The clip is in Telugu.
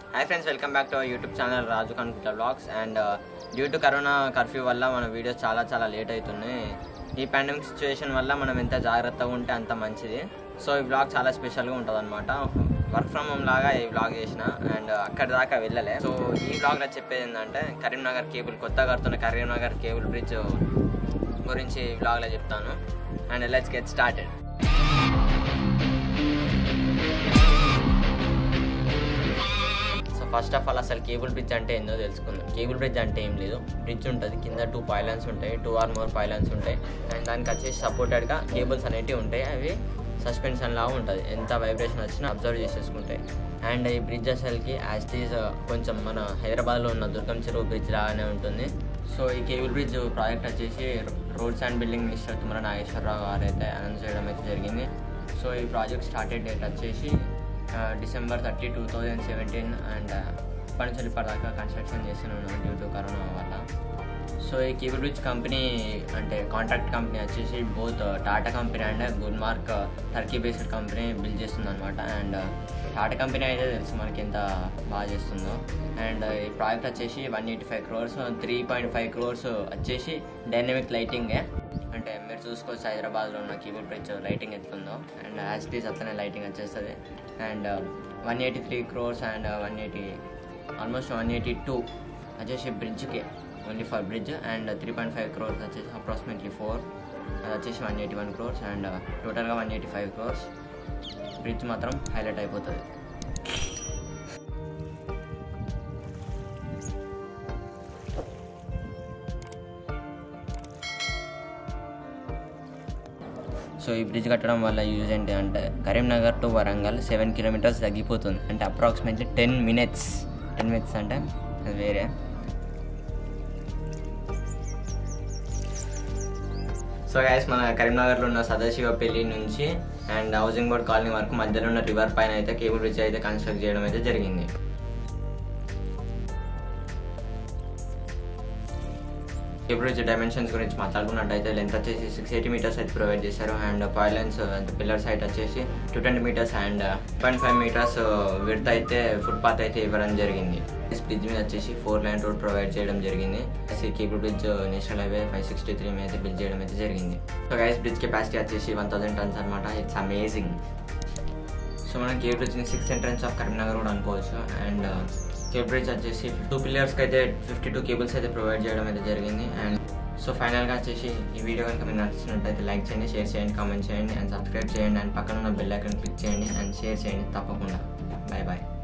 hi friends welcome back to YouTube channel Raju Kankutla blogs and due to corona curfew వల్ల మన వీడియోస్ చాలా చాలా లేట్ అవుతున్నాయి ఈ పాండమిక్ సిచ్యువేషన్ వల్ల మనం ఎంత జాగ్రత్తగా ఉంటే అంత మంచిది సో ఈ బ్లాగ్ చాలా స్పెషల్గా ఉంటుంది అనమాట వర్క్ ఫ్రమ్ హోమ్ లాగా ఈ బ్లాగ్ చేసిన అండ్ అక్కడి దాకా వెళ్ళలే సో ఈ బ్లాగ్లో చెప్పేది ఏంటంటే కరీంనగర్ కేబుల్ కొత్తగా కడుతున్న కరీంనగర్ కేబుల్ బ్రిడ్జ్ గురించి ఈ బ్లాగ్లో చెప్తాను and let's get started so first of all అసలు కేబుల్ బ్రిడ్జ్ అంటే ఏందో తెలుసుకుందాం కేబుల్ బ్రిడ్జ్ అంటే ఏం లేదు బ్రిడ్జ్ ఉంటుంది కింద టూ పైలన్స్ ఉంటాయి టూ ఆర్ మోర్ పైలన్స్ ఉంటాయి అండ్ దానికి వచ్చేసి సపోర్టెడ్గా కేబుల్స్ అనేటివి ఉంటాయి అవి సస్పెన్షన్ లాగా ఉంటుంది ఎంత వైబ్రేషన్ వచ్చినా అబ్జర్వ్ చేసేసుకుంటాయి అండ్ ఈ బ్రిడ్జ్ అసలుకి యాజ్ ఈజ్ కొంచెం మన హైదరాబాద్లో ఉన్న దుర్గం చెరువు బ్రిడ్జ్ లాగానే ఉంటుంది సో ఈ కేబుల్ బ్రిడ్జ్ ప్రాజెక్ట్ వచ్చేసి roads and building minister Tummala Nageswararao గారు అయితే అనౌన్స్ చేయడం అయితే జరిగింది సో ఈ ప్రాజెక్ట్ స్టార్టెడ్ డేట్ వచ్చేసి December thirty two thousand seventeen and ఇప్పటి నుంచి ఇప్పటిదాకా కన్స్ట్రక్షన్ చేస్తున్నాను డ్యూ టు కరోనా వల్ల సో ఈ కేబుల్ బ్రిడ్జ్ కంపెనీ అంటే కాంట్రాక్ట్ కంపెనీ వచ్చేసి both Tata company and Gulmark Turkey based company build చేస్తుంది అనమాట అండ్ టాటా కంపెనీ అయితే తెలుసు మనకి ఎంత బాగా చేస్తుందో అండ్ ఈ ప్రాజెక్ట్ వచ్చేసి one eighty five crores three point five crores వచ్చేసి డైనమిక్ లైటింగే అంటే మీరు చూసుకోవచ్చు హైదరాబాద్లో ఉన్న కీబోర్డ్ బ్రిడ్జ్ లైటింగ్ ఎట్లుందో అండ్ యాజ్ టీస్ అట్లనే లైటింగ్ వచ్చేస్తుంది and one eighty three crores and one eighty almost one eighty two వచ్చేసి బ్రిడ్జ్కి only for bridge and three point five crores వచ్చేసి అప్రాక్సిమేట్లీ ఫోర్ అది వచ్చేసి one eighty one crores and టోటల్గా one eighty five crores bridge మాత్రం హైలైట్ అయిపోతుంది సో ఈ బ్రిడ్జ్ కట్టడం వల్ల యూజ్ ఏంటి అంటే Karimnagar to Warangal seven kilometres తగ్గిపోతుంది అంటే approximately ten minutes ten minutes అంటే అది వేరే సో గైస్ మన కరీంనగర్లో ఉన్న సదాశివపల్లి నుంచి అండ్ హౌసింగ్ బోర్డ్ కాలనీ వరకు మధ్యలో ఉన్న రివర్ పైన అయితే కేబుల్ బ్రిడ్జ్ అయితే కన్స్ట్రక్ట్ చేయడం అయితే జరిగింది కేబుల్ బ్రిడ్జ్ డైమెన్షన్స్ గురించి మాట్లాడుకున్నట్టయితే లెంత్ వచ్చేసి సిక్స్ ఎయిటీ మీటర్స్ అయితే ప్రొవైడ్ చేశారు అండ్ పాయిలెన్స్ పిల్లర్స్ హైట్ వచ్చేసి two twenty metres and point five metres width అయితే ఫుట్పాత్ అయితే ఇవ్వడం జరిగింది బ్రిడ్జ్ మీద వచ్చేసి ఫోర్ లైన్ రోడ్ ప్రొవైడ్ చేయడం జరిగింది cable bridge national highway five sixty three మీద అయితే బిల్డ్ చేయడం అయితే జరిగింది సో గైస్ బ్రిడ్జ్ కెపాసిటీ వచ్చేసి వన్ థౌసండ్ టన్స్ అనమాట ఇట్స్ అమేజింగ్ సో మనం కేబుల్ బ్రిడ్జ్ని సిక్స్త్ ఎంట్రన్స్ ఆఫ్ కరీంనగర్ కూడా అనుకోవచ్చు అండ్ కేబుల్ బ్రిడ్జ్ వచ్చేసి టూ పిల్లర్స్కి అయితే ఫిఫ్టీ టూ కేబుల్స్ అయితే ప్రొవైడ్ చేయడం అయితే జరిగింది అండ్ సో ఫైనల్గా వచ్చేసి ఈ వీడియో కనుక మీరు నచ్చినట్టయితే లైక్ చేయండి షేర్ చేయండి కామెంట్ చేయండి అండ్ సబ్స్క్రైబ్ చేయండి అండ్ పక్కన ఉన్న బెల్ ఐకాన్ క్లిక్ చేయండి అండ్ షేర్ చేయండి తప్పకుండా బాయ్ బాయ్